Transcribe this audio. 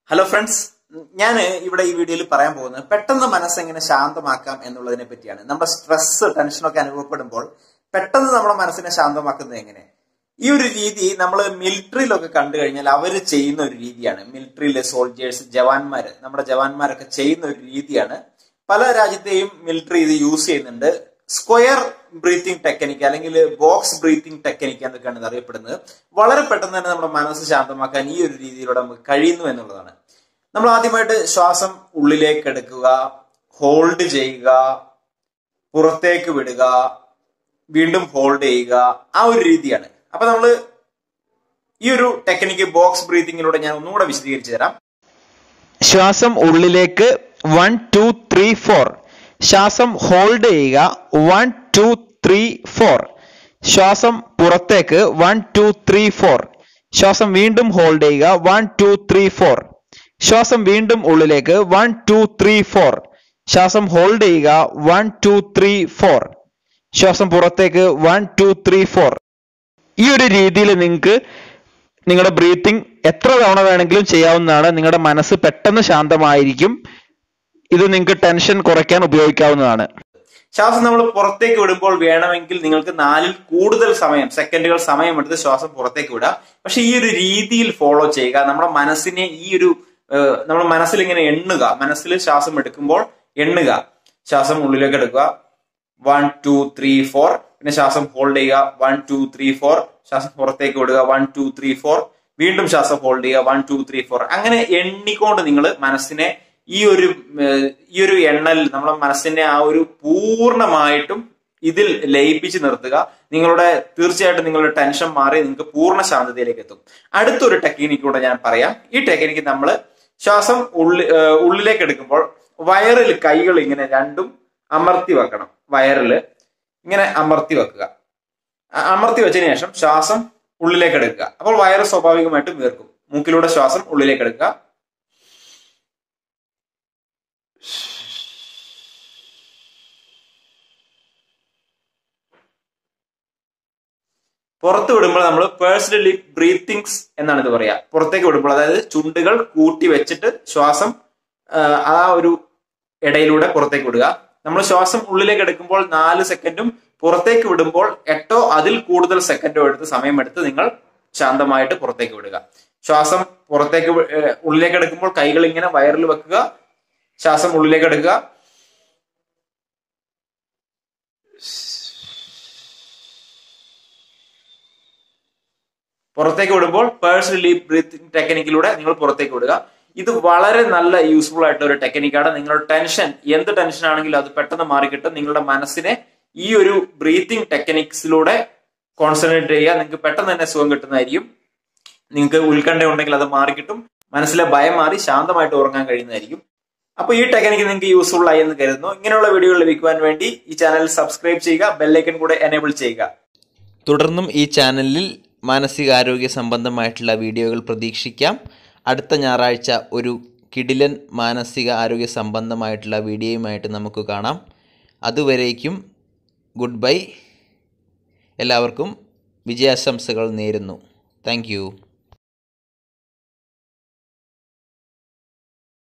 hello friends ഞാൻ ഇവിടെ ഈ വീഡിയോയിൽ പറയാൻ പോകുന്നത് പെട്ടെന്ന് മനസ്സ് എങ്ങനെ ശാന്തമാക്കാം എന്നുള്ളതിനെ പറ്റിയാണ് നമ്മുടെ സ്ട്രെസ് ടെൻഷനൊക്കെ അനുഭവപ്പെടുമ്പോൾ പെട്ടെന്ന് നമ്മുടെ മനസ്സിനെ ശാന്തമാക്കുന്നത് എങ്ങനെ ഈ ഒരു രീതി നമ്മൾ മിലിറ്ററിയിലൊക്കെ കണ്ടു കഴിഞ്ഞാൽ അവർ ചെയ്യുന്ന ഒരു രീതിയാണ് മിലിറ്ററിയിലെ സോൾജേഴ്സ് ജവാന്മാര് നമ്മുടെ ജവാന്മാരൊക്കെ ചെയ്യുന്ന ഒരു രീതിയാണ് പല രാജ്യത്തെയും മിലിറ്ററി ഇത് യൂസ് ചെയ്യുന്നുണ്ട് സ്ക്വയർ ബ്രീത്തിങ് ടെക്നിക്ക് അല്ലെങ്കിൽ ബോക്സ് ബ്രീത്തിങ് ടെക്നിക്ക് എന്നൊക്കെയാണ് ഇത് അറിയപ്പെടുന്നത് വളരെ പെട്ടെന്ന് തന്നെ നമ്മുടെ മനസ്സ് ശാന്തമാക്കാൻ ഈ ഒരു രീതിയിലൂടെ നമുക്ക് കഴിയുന്നു എന്നുള്ളതാണ് നമ്മൾ ആദ്യമായിട്ട് ശ്വാസം ഉള്ളിലേക്ക് എടുക്കുക ഹോൾഡ് ചെയ്യുക പുറത്തേക്ക് വിടുക വീണ്ടും ഹോൾഡ് ചെയ്യുക ആ ഒരു രീതിയാണ് അപ്പൊ നമ്മൾ ഈ ഒരു ടെക്നിക്ക് ബോക്സ് ബ്രീത്തിങ്ങിലൂടെ ഞാൻ ഒന്നുകൂടെ വിശദീകരിച്ചു തരാം ശ്വാസം ഉള്ളിലേക്ക് വൺ ടു ത്രീ ഫോർ ശ്വാസം ഹോൾഡ് ചെയ്യുക വൺ ടു ത്രീ ഫോർ ശ്വാസം പുറത്തേക്ക് വൺ ടു ത്രീ ഫോർ ശ്വാസം വീണ്ടും ഹോൾഡ് ചെയ്യുക വൺ ടു ത്രീ ഫോർ ശ്വാസം വീണ്ടും ഉള്ളിലേക്ക് വൺ ടു ത്രീ ഫോർ ശ്വാസം ഹോൾഡ് ചെയ്യുക വൺ ടു ത്രീ ഫോർ ശ്വാസം പുറത്തേക്ക് വൺ ടു ത്രീ ഫോർ ഈ ഒരു രീതിയിൽ നിങ്ങൾക്ക് നിങ്ങളുടെ ബ്രീത്തിങ് എത്ര തവണ വേണമെങ്കിലും ചെയ്യാവുന്നതാണ് നിങ്ങളുടെ മനസ്സ് പെട്ടെന്ന് ശാന്തമായിരിക്കും ഇത് നിങ്ങൾക്ക് ടെൻഷൻ കുറയ്ക്കാൻ ഉപയോഗിക്കാവുന്നതാണ് ശ്വാസം നമ്മൾ പുറത്തേക്ക് വിടുമ്പോൾ വേണമെങ്കിൽ നിങ്ങൾക്ക് നാലിൽ കൂടുതൽ സമയം സെക്കൻഡുകൾ സമയമെടുത്ത് ശ്വാസം പുറത്തേക്ക് വിടുക പക്ഷെ ഈ ഒരു രീതിയിൽ ഫോളോ ചെയ്യുക നമ്മുടെ മനസ്സിനെ ഈ ഒരു നമ്മുടെ മനസ്സിൽ ഇങ്ങനെ എണ്ണുക മനസ്സിൽ ശ്വാസം എടുക്കുമ്പോൾ എണ്ണുക ശ്വാസം ഉള്ളിലേക്ക് എടുക്കുക വൺ ടു ത്രീ ഫോർ പിന്നെ ശ്വാസം ഹോൾഡ് ചെയ്യുക വൺ ടു ത്രീ ഫോർ ശ്വാസം പുറത്തേക്ക് വിടുക വൺ ടു ത്രീ ഫോർ വീണ്ടും ശ്വാസം ഹോൾഡ് ചെയ്യുക വൺ ടു ത്രീ ഫോർ അങ്ങനെ എണ്ണിക്കൊണ്ട് നിങ്ങൾ മനസ്സിനെ ഈ ഒരു ഈ ഒരു എണ്ണൽ നമ്മുടെ മനസ്സിനെ ആ ഒരു പൂർണ്ണമായിട്ടും ഇതിൽ ലയിപ്പിച്ച് നിർത്തുക നിങ്ങളുടെ തീർച്ചയായിട്ടും നിങ്ങളുടെ ടെൻഷൻ മാറി നിങ്ങൾക്ക് പൂർണ്ണ ശാന്തതയിലേക്ക് എത്തും അടുത്തൊരു ടെക്നിക്ക് കൂടെ ഞാൻ പറയാം ഈ ടെക്നിക്ക് നമ്മൾ ശ്വാസം ഉള്ളി ഉള്ളിലേക്ക് എടുക്കുമ്പോൾ വയറിൽ കൈകൾ ഇങ്ങനെ രണ്ടും അമർത്തി വെക്കണം വയറിൽ ഇങ്ങനെ അമർത്തി വെക്കുക അമർത്തി വെച്ചതിന് ശേഷം ശ്വാസം ഉള്ളിലേക്ക് എടുക്കുക അപ്പോൾ വയറ് സ്വാഭാവികമായിട്ടും വീർക്കും മൂക്കിലൂടെ ശ്വാസം ഉള്ളിലേക്ക് എടുക്കുക പുറത്ത് വിടുമ്പോൾ നമ്മൾ പേഴ്സണലി ബ്രീത്തിങ്സ് എന്നാണ് ഇത് പറയുക പുറത്തേക്ക് വിടുമ്പോൾ അതായത് ചുണ്ടുകൾ കൂട്ടി വെച്ചിട്ട് ശ്വാസം ആ ഒരു ഇടയിലൂടെ പുറത്തേക്ക് വിടുക നമ്മൾ ശ്വാസം ഉള്ളിലേക്ക് എടുക്കുമ്പോൾ നാല് സെക്കൻഡും പുറത്തേക്ക് വിടുമ്പോൾ എട്ടോ അതിൽ കൂടുതൽ സെക്കൻഡോ എടുത്ത് സമയമെടുത്ത് നിങ്ങൾ ശാന്തമായിട്ട് പുറത്തേക്ക് വിടുക ശ്വാസം പുറത്തേക്ക് ഉള്ളിലേക്ക് എടുക്കുമ്പോൾ കൈകൾ ഇങ്ങനെ വയറിൽ വെക്കുക ശ്വാസം ഉള്ളിലേക്ക് എടുക്കുക പുറത്തേക്ക് വിടുമ്പോൾ പേഴ്സണലി ബ്രീത്തിങ് ടെക്നിക്കിലൂടെ നിങ്ങൾ പുറത്തേക്ക് വിടുക ഇത് വളരെ നല്ല യൂസ്ഫുൾ ആയിട്ടുള്ള ഒരു ടെക്നിക്കാണ് നിങ്ങളുടെ ടെൻഷൻ എന്ത് ടെൻഷൻ ആണെങ്കിലും അത് പെട്ടെന്ന് മാറിക്കിട്ടും നിങ്ങളുടെ മനസ്സിനെ ഈ ഒരു ബ്രീത്തിങ് ടെക്നിക്സിലൂടെ കോൺസെൻട്രേറ്റ് ചെയ്യുക നിങ്ങൾക്ക് പെട്ടെന്ന് തന്നെ സുഖം കിട്ടുന്നതായിരിക്കും നിങ്ങൾക്ക് ഉത്കണ്ഠ ഉണ്ടെങ്കിൽ അത് മാറിക്കിട്ടും മനസ്സിലെ ഭയം മാറി ശാന്തമായിട്ട് ഉറങ്ങാൻ കഴിയുന്നതായിരിക്കും അപ്പൊ ഈ ടെക്നിക്ക് നിങ്ങൾക്ക് യൂസ്ഫുൾ ആയി എന്ന് കരുതുന്നു ഇങ്ങനെയുള്ള വീഡിയോകൾ ലഭിക്കുവാൻ വേണ്ടി ഈ ചാനൽ സബ്സ്ക്രൈബ് ചെയ്യുക ബെല്ലൈക്കൻ കൂടെ എനേബിൾ ചെയ്യുക തുടർന്നും ഈ ചാനലിൽ മാനസികാരോഗ്യ സംബന്ധമായിട്ടുള്ള വീഡിയോകൾ പ്രതീക്ഷിക്കാം അടുത്ത ഞായറാഴ്ച ഒരു കിടിലൻ മാനസിക ആരോഗ്യ സംബന്ധമായിട്ടുള്ള വീഡിയോയുമായിട്ട് നമുക്ക് കാണാം അതുവരേക്കും ഗുഡ് ബൈ എല്ലാവർക്കും വിജയാശംസകൾ നേരുന്നു താങ്ക്